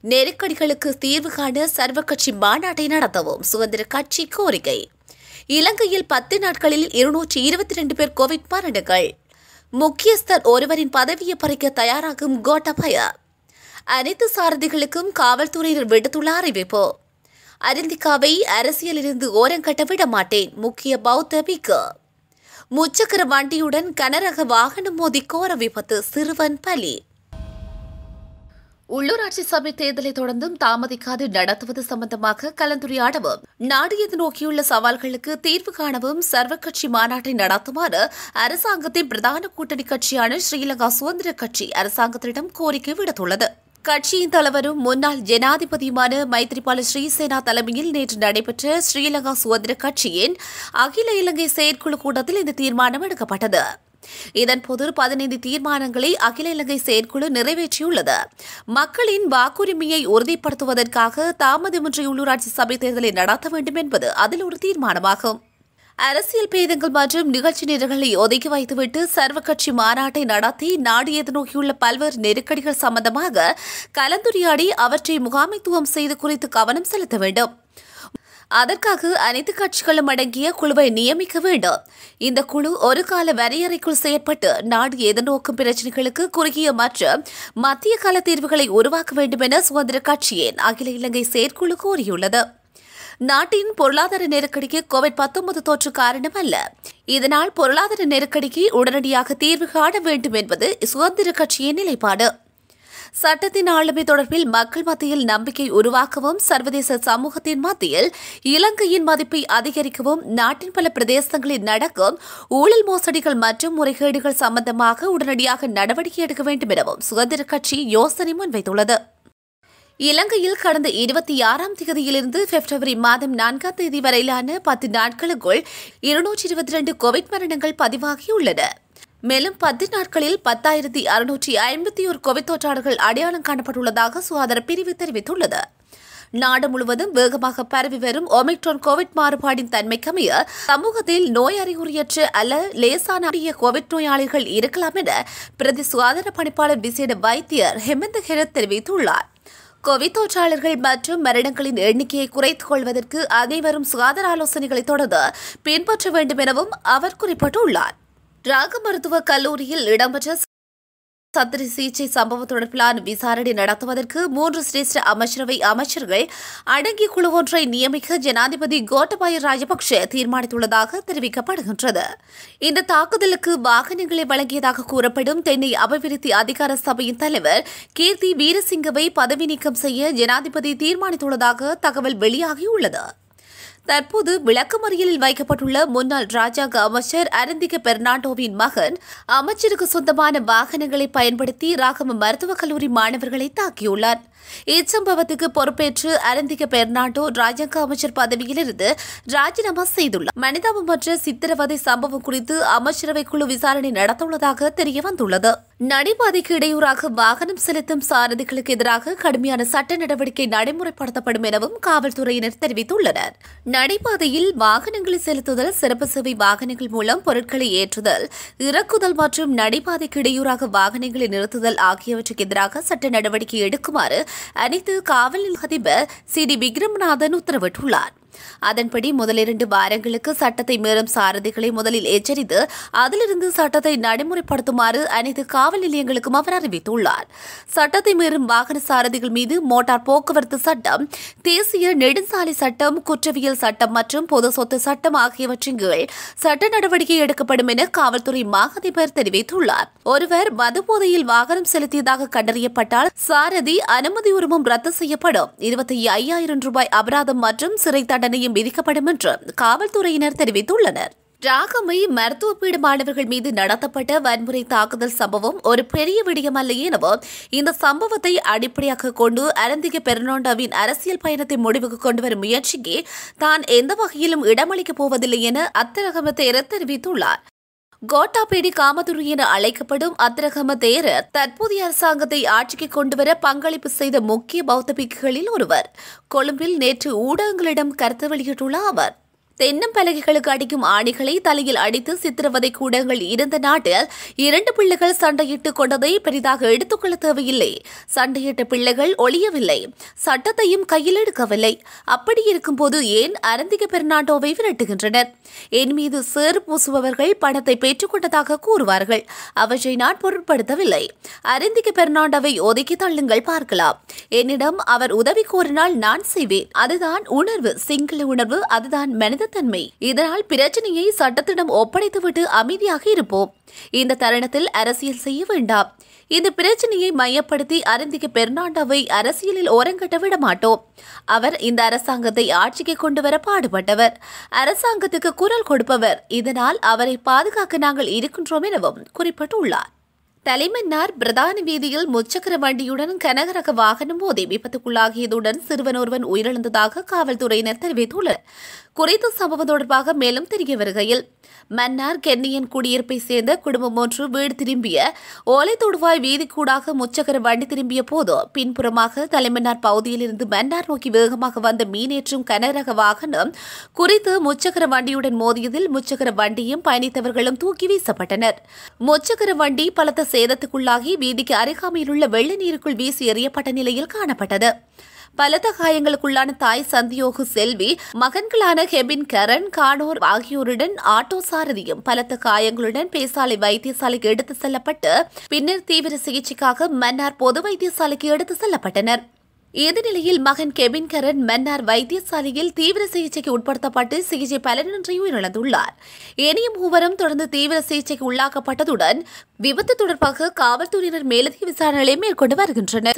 நெருக்கடிகளுக்கு தீர்வு காண சர்வ கட்சி மாநாட்டை நடத்தவும் சுதந்திர கட்சி கோரிக்கை இலங்கையில் பத்து நாட்களில் இருநூற்றி இருபத்தி ரெண்டு பேர் கோவிட் மரணங்கள் முக்கியஸ்தர் ஒருவரின் பதவியை பறிக்க தயாராகும் கோட்டபய அனைத்து சாரதிகளுக்கும் காவல்துறையினர் விடுத்துள்ள அறிவிப்பு அரிந்திகாவை அரசியலிருந்து ஓரங்கட்ட விட மாட்டேன் முக்கிய பௌத்த பிக்கு முச்சக்கர வண்டியுடன் கனரக வாகனம் மோதி கோர விபத்து சிறுவன் பலி உள்ளூராட்சி சபை தேர்தலை தொடர்ந்தும் தாமதிக்காது நடத்துவது சம்பந்தமாக கலந்துரையாடவும் நாடு எதிர்நோக்கியுள்ள சவால்களுக்கு தீர்வு காணவும் சர்வ கட்சி மாநாட்டை நடத்துமாறு அரசாங்கத்தின் பிரதான கூட்டணி கட்சியான ஸ்ரீலங்கா சுதந்திர கட்சி அரசாங்கத்திடம் கோரிக்கை விடுத்துள்ளது கட்சியின் தலைவரும் முன்னாள் ஜனாதிபதியுமான மைத்ரிபால ஸ்ரீசேனா தலைமையில் நேற்று நடைபெற்ற ஸ்ரீலங்கா சுதந்திர கட்சியின் அகில இலங்கை செயற்குழு கூட்டத்தில் இந்த தீர்மானம் எடுக்கப்பட்டது இதன்போது பதினைந்து தீர்மானங்களை அகில இலங்கை செயற்குழு நிறைவேற்றியுள்ளது மக்களின் வாக்குரிமையை உறுதிப்படுத்துவதற்காக தாமதமின்றி உள்ளூராட்சி சபை தேர்தலை நடத்த வேண்டும் என்பது அதில் ஒரு தீர்மானமாகும் அரசியல் பேதங்கள் மற்றும் நிகழ்ச்சி நிரல்களை ஒதுக்கி வைத்துவிட்டு சர்வ கட்சி மாநாட்டை நடத்தி நாடு எதிர்நோக்கியுள்ள பல்வேறு நெருக்கடிகள் சம்பந்தமாக கலந்துரையாடி அவற்றை முகாமைத்துவம் செய்து குறித்து கவனம் செலுத்த வேண்டும் அதற்காக அனைத்து கட்சிகளும் அடங்கிய குழுவை நியமிக்க வேண்டும் இந்த குழு ஒரு கால வரையறைக்குள் செயற்பட்டு நாடு எதிர்நோக்கும் பிரச்சினைகளுக்கு குறுகிய மற்றும் மத்திய கால தீர்வுகளை உருவாக்க வேண்டும் என சுதந்திர கட்சியின் அகில இலங்கை செயற்குழு கோரியுள்ளது நாட்டின் பொருளாதார நெருக்கடிக்கு கோவிட் பத்தொன்பது தொற்று காரணம் அல்ல இதனால் பொருளாதார நெருக்கடிக்கு உடனடியாக தீர்வு காண வேண்டும் என்பது சுதந்திர கட்சியின் நிலைப்பாடு சட்டத்தின் ஆளுமை தொடர்பில் மக்கள் மத்தியில் நம்பிக்கை உருவாக்கவும் சர்வதேச சமூகத்தின் மத்தியில் இலங்கையின் மதிப்பை அதிகரிக்கவும் நாட்டின் பல பிரதேசங்களில் நடக்கும் ஊழல் மோசடிகள் மற்றும் முறைகேடுகள் சம்பந்தமாக உடனடியாக நடவடிக்கை எடுக்க வேண்டும் எனவும் சுதந்திர கட்சி யோசனை முன்வைத்துள்ளது இலங்கையில் கடந்த இருபத்தி ஆறாம் தேதியிலிருந்து பிப்ரவரி மாதம் நான்காம் தேதி வரையிலான பத்து நாட்களுக்குள் இருநூற்றி இருபத்தி ரெண்டு கோவிட் மரணங்கள் பதிவாகியுள்ளன மேலும் பத்து நாட்களில் பத்தாயிரத்தி அறுநூற்றி ஐம்பத்தி ஒரு கோவிட் தொற்றாளர்கள் அடையாளம் காணப்பட்டுள்ளதாக சுகாதார பிரிவு தெரிவித்துள்ளது நாடு முழுவதும் வேகமாக பரவி வரும் ஒமிக்ரான் கோவிட் மாறுபாடின் தன்மைக்கமைய சமூகத்தில் நோய் அறிகுறியற்ற அல்ல லேசான கோவிட் நோயாளிகள் இருக்கலாம் என பிரதி சுகாதார பணிப்பாளர் விசேட வைத்தியர் ஹெமந்த் ஹெரத் தெரிவித்துள்ளார் கோவிட் தொற்றாளர்கள் மற்றும் மரணங்களின் எண்ணிக்கையை குறைத்துக் கொள்வதற்கு அனைவரும் சுகாதார ஆலோசனைகளை தொடர்ந்து பின்பற்ற வேண்டும் எனவும் அவர் குறிப்பிட்டுள்ளார் ராக மருத்துவக் கல்லூரியில் இடம்பெற்ற சத்திரி சிகிச்சை சம்பவம் தொடர்பிலான விசாரணை நடத்துவதற்கு மூன்று சிரேஷ்ட அமைச்சரவை அமைச்சர்கள் அடங்கிய குழு ஒன்றை நியமிக்க ஜனாதிபதி கோட்டபாய ராஜபக்ஷ தீர்மானித்துள்ளதாக தெரிவிக்கப்படுகின்றது இந்த தாக்குதலுக்கு வாகனங்களை வழங்கியதாக கூறப்படும் தென்னை அபிவிருத்தி அதிகார சபையின் தலைவர் கீர்த்தி வீரசிங்கவை பதவி நீக்கம் செய்ய ஜனாதிபதி தீர்மானித்துள்ளதாக தகவல் வெளியாகியுள்ளது தற்போது விளக்கமறியலில் வைக்கப்பட்டுள்ள முன்னாள் ராஜாங்க அமைச்சர் அரந்திக பெர்னாண்டோவின் மகன் அமைச்சருக்கு சொந்தமான வாகனங்களை பயன்படுத்தி ராகம மருத்துவக் கல்லூரி மாணவர்களை தாக்கியுள்ளார் இச்சம்பவத்துக்கு பொறுப்பேற்று அரந்திக பெர்னாண்டோ ராஜாங்க அமைச்சர் பதவியிலிருந்து ராஜினாமா செய்துள்ளார் மனிதாபமற்ற சித்திரவதை சம்பவம் குறித்து அமைச்சரவை குழு விசாரணை நடத்தவுள்ளதாக தெரிய வந்துள்ளது நடைபாதைக்கு இடையூறாக வாகனம் செலுத்தும் சாரதிகளுக்கு எதிராக கடுமையான சட்ட நடவடிக்கை நடைமுறைப்படுத்தப்படும் எனவும் காவல்துறையினர் தெரிவித்துள்ளனர் நடைபாதையில் வாகனங்களை செலுத்துதல் சிறப்பு சேவை வாகனங்கள் மூலம் பொருட்களை ஏற்றுதல் இறக்குதல் மற்றும் நடைபாதைக்கு இடையூறாக வாகனங்களை நிறுத்துதல் ஆகியவற்றுக்கு எதிராக சட்ட நடவடிக்கை எடுக்குமாறு அனைத்து காவல் நிலைய அதிபர் சி டி விக்ரமநாதன் உத்தரவிட்டுள்ளார் அதன்படி முதலிரண்டு வாரங்களுக்கு சட்டத்தை மீறும் சாரதிகளை முதலில் எச்சரித்து அதிலிருந்து சட்டத்தை நடைமுறைப்படுத்துமாறு அனைத்து காவல் நிலையங்களுக்கும் அவர் அறிவித்துள்ளார் சட்டத்தை மீறும் வாகன சாரதிகள் மீது மோட்டார் போக்குவரத்து சட்டம் தேசிய நெடுஞ்சாலை சட்டம் குற்றவியல் சட்டம் மற்றும் பொது சொத்து சட்டம் ஆகியவற்றின் கீழ் சட்ட நடவடிக்கை எடுக்கப்படும் என காவல்துறை மாகதிபர் தெரிவித்துள்ளார் ஒருவர் மதுபோதையில் வாகனம் செலுத்தியதாக கண்டறியப்பட்டால் சாரதி அனுமதி உரிமம் ரத்து செய்யப்படும் இருபத்தி ஐயாயிரம் ரூபாய் அபராதம் மற்றும் சிறை தண்டனையும் விதிக்கப்படும் என்று காவல்துறையினர் தெரிவித்துள்ளனர் ராகமை மருத்துவ பீட மாணவர்கள் மீது நடத்தப்பட்ட வன்முறை தாக்குதல் சம்பவம் ஒரு பெரிய விடயம் அல்ல எனவும் இந்த சம்பவத்தை அடிப்படையாக கொண்டு அரந்திக பெருனோண்டாவின் அரசியல் பயணத்தை முடிவுக்கு கொண்டுவரும் முயற்சிக்கு தான் எந்த வகையிலும் இடமளிக்கப் போவதில்லை என அத்தரகம தேரர் தெரிவித்துள்ளார் கோட்டாபேடி காமதுரு என அழைக்கப்படும் அத்திரகம தேரர் தற்போதைய அரசாங்கத்தை ஆட்சிக்கு கொண்டுவர பங்களிப்பு செய்த முக்கிய பௌத்த பிக்குகளில் ஒருவர் கொழும்பில் நேற்று ஊடகங்களிடம் கருத்து வெளியிட்டுள்ள அவர் தென்னம்பலகைகளுக்கு அடிக்கும் ஆணிகளை தலையில் அடித்து சித்திரவதை கூடங்கள் இருந்த நாட்டில் இரண்டு பிள்ளைகள் சண்டையிட்டு கொண்டதை பெரிதாக எடுத்துக்கொள்ள தேவையில்லை சண்டையிட்ட பிள்ளைகள் ஒழியவில்லை சட்டத்தையும் கையில் எடுக்கவில்லை அப்படி இருக்கும்போது ஏன் அரந்திக பெர்னாண்டோவை விரட்டுகின்றனர் என் மீது சேறு பூசுபவர்கள் பணத்தை பெற்றுக்கொண்டதாக கூறுவார்கள் அவற்றை நான் பொருட்படுத்தவில்லை அரந்திக பெர்னாண்டோவை ஒதுக்கி தள்ளுங்கள் பார்க்கலாம் என்னிடம் அவர் உதவி கோரினால் நான் செய்வேன் அதுதான் உணர்வு சிங்கள உணர்வு அதுதான் மனிதத்தன்மை இதனால் பிரச்சனையை சட்டத்திடம் ஒப்படைத்துவிட்டு அமைதியாக இருப்போம் இந்த தருணத்தில் அரசியல் செய்ய வேண்டாம் இந்த பிரச்சனையை மையப்படுத்தி அருந்திக பெர்னாண்டாவை அரசியலில் ஓரங்கட்ட விட மாட்டோம் அவர் இந்த அரசாங்கத்தை ஆட்சிக்கு கொண்டு வர பாடுபட்டவர் அரசாங்கத்துக்கு குரல் கொடுப்பவர் இதனால் அவரை பாதுகாக்க நாங்கள் இருக்கின்றோம் எனவும் குறிப்பிட்டுள்ளார் தலைமன்னார் பிரதான வீதியில் முச்சக்கர வண்டியுடன் கனகரக வாகனம் மோதி விபத்துக்குள்ளாகியதுடன் சிறுவன் ஒருவன் உயிரிழந்ததாக காவல்துறையினர் தெரிவித்துள்ளனர் குறித்த சம்பவம் தொடர்பாக மேலும் தெரிய வருகையில் மன்னார் கென்னியன் குடியிருப்பை சேர்ந்த குடும்பம் ஒன்று வீடு திரும்பிய ஓலை தொடுவாய் வீதிக்கூடாக முச்சக்கர வண்டி திரும்பிய போது பின்புறமாக தலைமன்னார் பகுதியில் இருந்து மன்னார் நோக்கி வேகமாக வந்த மீனேற்றும் கனரக வாகனம் குறித்து முச்சக்கர வண்டியுடன் மோதியதில் முச்சக்கர வண்டியும் பயணித்தவர்களும் தூக்கி வீசப்பட்டனர் முச்சக்கர வண்டி பலத்த சேதத்துக்குள்ளாகி வீதிக்கு அருகாமையில் உள்ள வெள்ள நீருக்குள் வீசி எறியப்பட்ட நிலையில் காணப்பட்டது பலத்த காயங்களுக்குள்ளான தாய் சந்தியோகு செல்வி மகன்களான ஹெபின் கரண் கானோர் ஆகியோருடன் ஆட்டோ சாரதியும் பலத்த காயங்களுடன் பேசாலை வைத்தியசாலைக்கு எடுத்து செல்லப்பட்டு பின்னர் தீவிர சிகிச்சைக்காக மன்னார் பொது வைத்தியசாலைக்கு எடுத்து செல்லப்பட்டனர் இந்த நிலையில் மகன் கெபின் கரன் மன்னார் வைத்தியசாலையில் தீவிர சிகிச்சைக்கு உட்படுத்தப்பட்டு சிகிச்சை பலனின்றி உயிரிழந்துள்ளார் ஏனைய மூவரும் தொடர்ந்து தீவிர சிகிச்சைக்கு உள்ளாக்கப்பட்டதுடன் விபத்து தொடர்பாக காவல்துறையினர் மேலதிக விசாரணைகளை மேற்கொண்டு வருகின்றனர்